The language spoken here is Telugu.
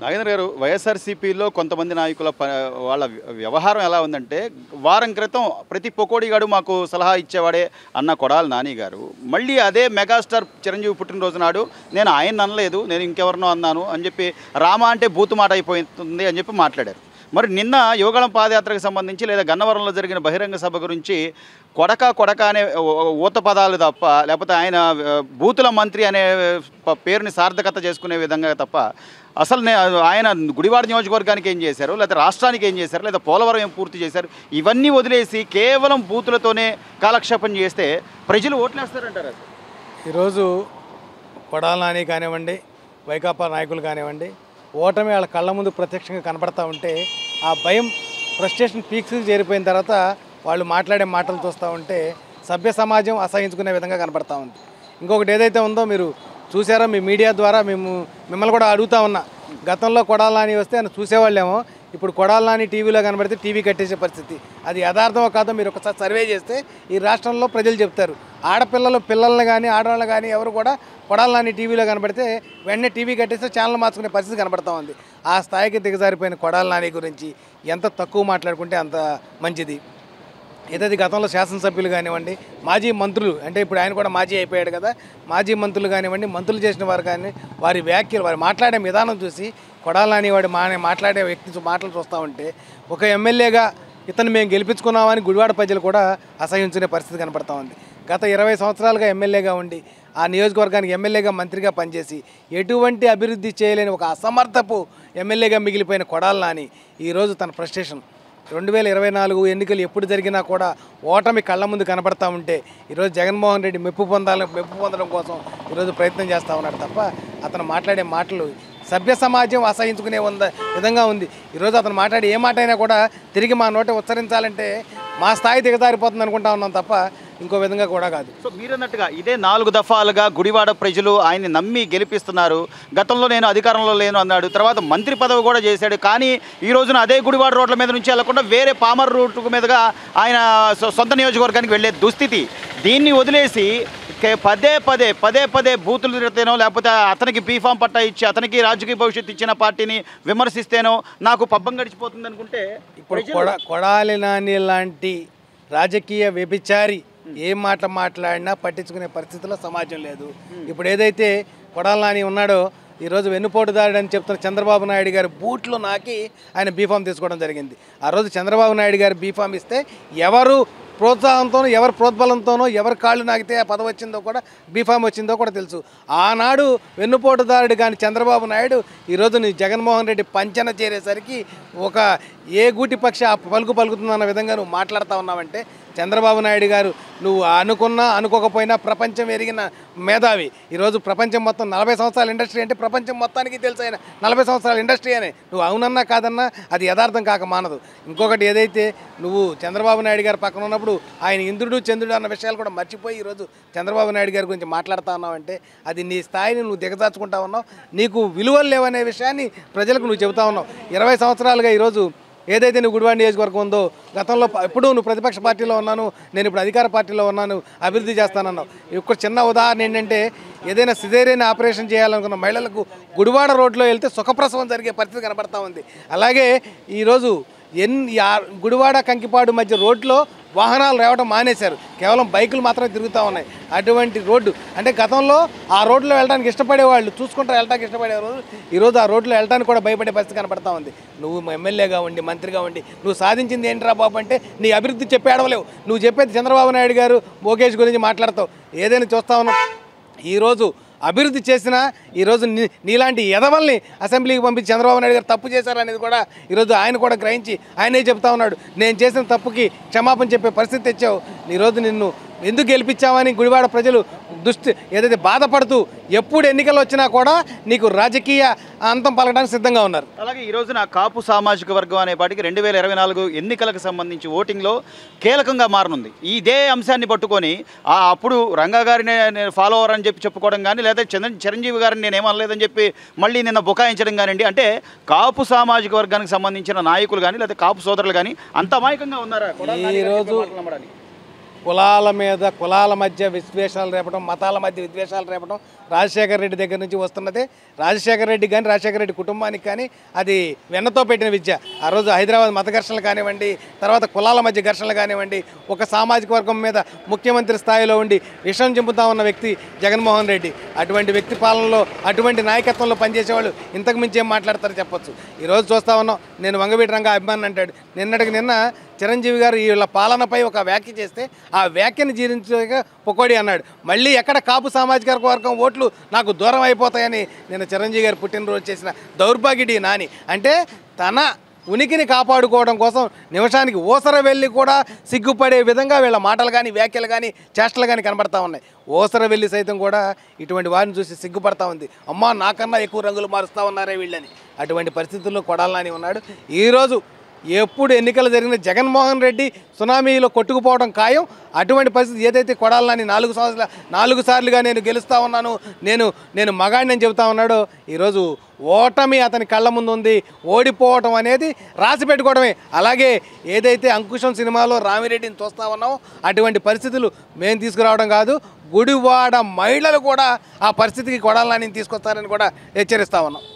నాగేంద్ర గారు వైఎస్ఆర్సీపీలో కొంతమంది నాయకుల ప వాళ్ళ వ్యవహారం ఎలా ఉందంటే వారం క్రితం ప్రతి పొకోడిగాడు మాకు సలహా ఇచ్చేవాడే అన్న కొడాలి నాని గారు మళ్ళీ అదే మెగాస్టార్ చిరంజీవి పుట్టినరోజు నాడు నేను ఆయన అనలేదు నేను ఇంకెవరినో అన్నాను అని చెప్పి రామ అంటే బూతు మాట అయిపోతుంది అని చెప్పి మాట్లాడారు మరి నిన్న యోగాళం పాదయాత్రకు సంబంధించి లేదా గన్నవరంలో జరిగిన బహిరంగ సభ గురించి కొడక కొడక అనే ఓ- ఊత పదాలు తప్ప లేకపోతే ఆయన ఆ, బూతుల మంత్రి అనే ప- పేరుని సార్థకత చేసుకునే విధంగా తప్ప అసలు నే ఆయన గుడివాడ నియోజకవర్గానికి ఏం చేశారు లేదా రాష్ట్రానికి ఏం చేశారు లేదా పోలవరం ఏం పూర్తి చేశారు ఇవన్నీ వదిలేసి కేవలం బూతులతోనే కాలక్షేపం చేస్తే ప్రజలు ఓట్లేస్తారంటారు అసలు ఈరోజు కొడాల నాని కానివ్వండి వైకాపా నాయకులు కానివ్వండి ఓటమి వాళ్ళ కళ్ళ ముందు ప్రత్యక్షంగా కనపడతా ఉంటే ఆ భయం ఫ్రస్ట్రేషన్ పీక్స్కి చేరిపోయిన తర్వాత వాళ్ళు మాట్లాడే మాటలు చూస్తూ ఉంటే సభ్య సమాజం అసహించుకునే విధంగా కనపడతా ఉంది ఇంకొకటి ఏదైతే ఉందో మీరు చూసారో మీ మీడియా ద్వారా మేము మిమ్మల్ని కూడా అడుగుతా ఉన్నా గతంలో కొడాల నాని వస్తే ఆయన చూసేవాళ్ళేమో ఇప్పుడు కొడాల నాని టీవీలో కనబడితే టీవీ కట్టేసే పరిస్థితి అది యథార్థమో కాదో మీరు ఒకసారి సర్వే చేస్తే ఈ రాష్ట్రంలో ప్రజలు చెప్తారు ఆడపిల్లలు పిల్లల్ని కానీ ఆడవాళ్ళు కానీ ఎవరు కూడా కొడాల నాని టీవీలో కనబడితే వెంటనే టీవీ కట్టేస్తే ఛానల్ మార్చుకునే పరిస్థితి కనబడతా ఉంది ఆ స్థాయికి దిగజారిపోయిన కొడాల నాని గురించి ఎంత తక్కువ మాట్లాడుకుంటే అంత మంచిది ఏదైతే గతంలో శాసనసభ్యులు కానివ్వండి మాజీ మంత్రులు అంటే ఇప్పుడు ఆయన కూడా మాజీ అయిపోయాడు కదా మాజీ మంత్రులు కానివ్వండి మంత్రులు చేసిన వారు కానీ వారి వ్యాఖ్యలు వారు మాట్లాడే విధానం చూసి కొడాలని వాడు మా మాట్లాడే వ్యక్తి చూ- మాటలు చూస్తూ ఉంటే ఒక ఎమ్మెల్యేగా ఇతను మేము గెలిపించుకున్నామని గుడివాడ ప్రజలు కూడా అసహించుకునే పరిస్థితి కనపడతా ఉంది గత ఇరవై సంవత్సరాలుగా ఎమ్మెల్యేగా ఉండి ఆ నియోజకవర్గానికి ఎమ్మెల్యేగా మంత్రిగా పనిచేసి ఎటువంటి అభివృద్ధి చేయలేని ఒక అసమర్థపు ఎమ్మెల్యేగా మిగిలిపోయిన కొడాల నాని ఈరోజు తన ఫ్రస్ట్రేషన్ రెండు వేల ఇరవై నాలుగు ఎన్నికలు ఎప్పుడు జరిగినా కూడా ఓటమి కళ్ళ ముందు కనబడతా ఉంటే ఈరోజు జగన్మోహన్ రెడ్డి మెప్పు పొందాలని మెప్పు పొందడం కోసం ఈరోజు ప్రయత్నం చేస్తూ ఉన్నాడు తప్ప అతను మాట్లాడే మాటలు సభ్య సమాజం అసహించుకునే ఉంద విధంగా ఉంది ఈరోజు అతను మాట్లాడి ఏ మాట అయినా కూడా తిరిగి మా నోట ఉచ్చరించాలంటే మా స్థాయి దిగజారిపోతుంది అనుకుంటా ఉన్నాం తప్ప ఇంకో విధంగా కూడా కాదు సో మీరన్నట్టుగా ఇదే నాలుగు దఫాలుగా గుడివాడ ప్రజలు ఆయన్ని నమ్మి గెలిపిస్తున్నారు గతంలో నేను అధికారంలో లేను అన్నాడు తర్వాత మంత్రి పదవి కూడా చేశాడు కానీ ఈ రోజున అదే గుడివాడ రోడ్ల మీద నుంచి వెళ్లకుండా వేరే పామర్ రూట్ మీదుగా ఆయన సొ- సొంత నియోజకవర్గానికి వెళ్ళే దుస్థితి దీన్ని వదిలేసి కే- పదే పదే పదే పదే బూతులు తిడితేనో లేకపోతే అతనికి బీఫామ్ పట్టా ఇచ్చి అతనికి రాజకీయ భవిష్యత్తు ఇచ్చిన పార్టీని విమర్శిస్తేనో నాకు పబ్బం గడిచిపోతుంది అనుకుంటే ఇప్పుడు కొడ కొడాలి నాని లాంటి రాజకీయ వ్యభిచారి ఏం మాట మాట్లాడినా పట్టించుకునే పరిస్థితిలో సమాజం లేదు ఇప్పుడు ఏదైతే కొడాలి నాని ఉన్నాడో ఈరోజు వెన్నుపోటుదారుడు అని చెప్తున్న చంద్రబాబు నాయుడు గారి బూట్లో నాకి ఆయన బీఫామ్ తీసుకోవడం జరిగింది ఆ రోజు చంద్రబాబు నాయుడు గారు బీఫామ్ ఇస్తే ఎవరు ప్రోత్సాహంతోనో ఎవరి ప్రోద్బలంతోనో ఎవరి కాళ్ళు నాగితే ఆ పదవి వచ్చిందో కూడా బీఫామ్ వచ్చిందో కూడా తెలుసు ఆనాడు వెన్నుపోటుదారుడు కానీ చంద్రబాబు నాయుడు ఈరోజు నీ జగన్మోహన్ రెడ్డి పంచన చేరేసరికి ఒక ఏ గూటి పక్ష ఆ పలుకు పలుకుతుందన్న విధంగా నువ్వు మాట్లాడుతూ ఉన్నావంటే చంద్రబాబు నాయుడు గారు నువ్వు అనుకున్నా అనుకోకపోయినా ప్రపంచం ఎరిగిన మేధావి ఈరోజు ప్రపంచం మొత్తం నలభై సంవత్సరాల ఇండస్ట్రీ అంటే ప్రపంచం మొత్తానికి తెలుసు ఆయన నలభై సంవత్సరాల ఇండస్ట్రీ అని నువ్వు అవునన్నా కాదన్నా అది యథార్థం కాక మానదు ఇంకొకటి ఏదైతే నువ్వు చంద్రబాబు నాయుడు గారు పక్కన ఉన్నప్పుడు ఆయన ఇంద్రుడు చంద్రుడు అన్న విషయాలు కూడా మర్చిపోయి ఈరోజు చంద్రబాబు నాయుడు గారి గురించి మాట్లాడుతా ఉన్నావంటే అది నీ స్థాయిని నువ్వు దిగజార్చుకుంటా ఉన్నావు నీకు విలువలు లేవనే విషయాన్ని ప్రజలకు నువ్వు చెబుతా ఉన్నావు ఇరవై సంవత్సరాలుగా ఈరోజు ఏదైతే నువ్వు గుడివాడ నియోజకవర్గం ఉందో గతంలో ప- ఎప్పుడూ నువ్వు ప్రతిపక్ష పార్టీలో ఉన్నాను నేను ఇప్పుడు అధికార పార్టీలో ఉన్నాను అభివృద్ధి చేస్తానన్నావు ఒక చిన్న ఉదాహరణ ఏంటంటే ఏదైనా సిజేరియన్ ఆపరేషన్ చేయాలనుకున్న మహిళలకు గుడివాడ రోడ్లో వెళ్తే సుఖప్రసవం జరిగే పరిస్థితి కనబడతా ఉంది అలాగే ఈరోజు ఎన్ యా- గుడివాడ కంకిపాడు మధ్య రోడ్లో వాహనాలు రావడం మానేశారు కేవలం బైకులు మాత్రమే తిరుగుతూ ఉన్నాయి అటువంటి రోడ్డు అంటే గతంలో ఆ రోడ్లో వెళ్ళడానికి ఇష్టపడే వాళ్ళు చూసుకుంటూ వెళ్ళడానికి ఇష్టపడే రోజు ఈరోజు ఆ రోడ్లో వెళ్ళడానికి కూడా భయపడే పరిస్థితి కనపడతా ఉంది నువ్వు ఎమ్మెల్యేగా ఉండి మంత్రిగా ఉండి నువ్వు సాధించింది ఏంట్రా బాబు అంటే నీ అభివృద్ధి చెప్పి ఆడవలేవు నువ్వు చెప్పేది చంద్రబాబు నాయుడు గారు లోకేష్ గురించి మాట్లాడతావు ఏదైనా చూస్తా ఉన్నావు ఈరోజు అభివృద్ధి చేసిన ఈరోజు నీ నీలాంటి ఎదవల్ని అసెంబ్లీకి పంపించి చంద్రబాబు నాయుడు గారు తప్పు చేశారనేది కూడా ఈరోజు ఆయన కూడా గ్రహించి ఆయనే చెప్తా ఉన్నాడు నేను చేసిన తప్పుకి క్షమాపణ చెప్పే పరిస్థితి తెచ్చావు ఈరోజు నిన్ను ఎందుకు గెలిపించామని గుడివాడ ప్రజలు దుష్టి ఏదైతే బాధపడుతూ ఎప్పుడు ఎన్నికలు వచ్చినా కూడా నీకు రాజకీయ అంతం పలకడానికి సిద్ధంగా ఉన్నారు అలాగే ఈ రోజున కాపు సామాజిక వర్గం అనే పాటికి రెండు వేల ఇరవై నాలుగు ఎన్నికలకు సంబంధించి ఓటింగ్లో కీలకంగా మారనుంది ఇదే అంశాన్ని పట్టుకొని ఆ అప్పుడు రంగా గారిని నేను ఫాలోవర్ అని చెప్పి చెప్పుకోవడం కానీ లేదా చంద్ర చిరంజీవి గారిని నేను ఏమనలేదని చెప్పి మళ్ళీ నిన్న బుకాయించడం కానివ్వండి అంటే కాపు సామాజిక వర్గానికి సంబంధించిన నాయకులు కానీ లేదా కాపు సోదరులు కానీ అంత అమాయకంగా ఉన్నారా కొడాలి నాని గారు ఈరోజు- చెప్పే మాటలు నమ్మడానికి? కులాల మీద కులాల మధ్య విద్వేషాలు రేపడం మతాల మధ్య విద్వేషాలు రేపడం రాజశేఖర రెడ్డి దగ్గర నుంచి వస్తున్నదే రాజశేఖర రెడ్డి కానీ రాజశేఖర రెడ్డి కుటుంబానికి కానీ అది వెన్నతో పెట్టిన విద్య ఆ రోజు హైదరాబాద్ మత ఘర్షణలు కానివ్వండి తర్వాత కులాల మధ్య ఘర్షణలు కానివ్వండి ఒక సామాజిక వర్గం మీద ముఖ్యమంత్రి స్థాయిలో ఉండి విషం చెంపుతా ఉన్న వ్యక్తి జగన్మోహన్ రెడ్డి అటువంటి వ్యక్తి పాలనలో అటువంటి నాయకత్వంలో పనిచేసేవాళ్ళు ఇంతకు మించి ఏం మాట్లాడతారో చెప్పొచ్చు ఈరోజు చూస్తా ఉన్నాం నేను వంగవీటి రంగా అభిమాని అంటాడు నిన్నటికి నిన్న చిరంజీవి గారు వీళ్ళ పాలనపై ఒక వ్యాఖ్య చేస్తే ఆ వ్యాఖ్యను జీర్ణించక పొకోడి అన్నాడు మళ్ళీ ఎక్కడ కాపు సామాజిక వర్గం ఓట్లు నాకు దూరం అయిపోతాయని నిన్న చిరంజీవి గారు పుట్టినరోజు చేసిన దౌర్భాగ్యుడి నాని అంటే తన ఉనికిని కాపాడుకోవడం కోసం నిమిషానికి ఓసర వెళ్ళి కూడా సిగ్గుపడే విధంగా వీళ్ళ మాటలు కానీ వ్యాఖ్యలు కానీ చేష్టలు కానీ కనబడతా ఉన్నాయి ఓసర వెళ్ళి సైతం కూడా ఇటువంటి వారిని చూసి సిగ్గుపడతా ఉంది అమ్మా నాకన్నా ఎక్కువ రంగులు మారుస్తూ ఉన్నారే వీళ్ళని అటువంటి పరిస్థితుల్లో కొడాలని ఉన్నాడు ఈరోజు ఎప్పుడు ఎన్నికలు జరిగిన జగన్మోహన్ రెడ్డి సునామీలో కొట్టుకుపోవడం ఖాయం అటువంటి పరిస్థితి ఏదైతే కొడాలని నాలుగు సంవత్సరాల నాలుగు సార్లుగా నేను గెలుస్తా ఉన్నాను నేను నేను మగాడిని అని చెబుతా ఉన్నాడో ఈరోజు ఓటమి అతని కళ్ళ ముందు ఉంది ఓడిపోవటం అనేది రాసి పెట్టుకోవడమే అలాగే ఏదైతే అంకుశం సినిమాలో రామిరెడ్డిని చూస్తా ఉన్నామో అటువంటి పరిస్థితులు మేము తీసుకురావడం కాదు గుడివాడ మహిళలు కూడా ఆ పరిస్థితికి కొడాలని తీసుకొస్తారని కూడా హెచ్చరిస్తా ఉన్నాం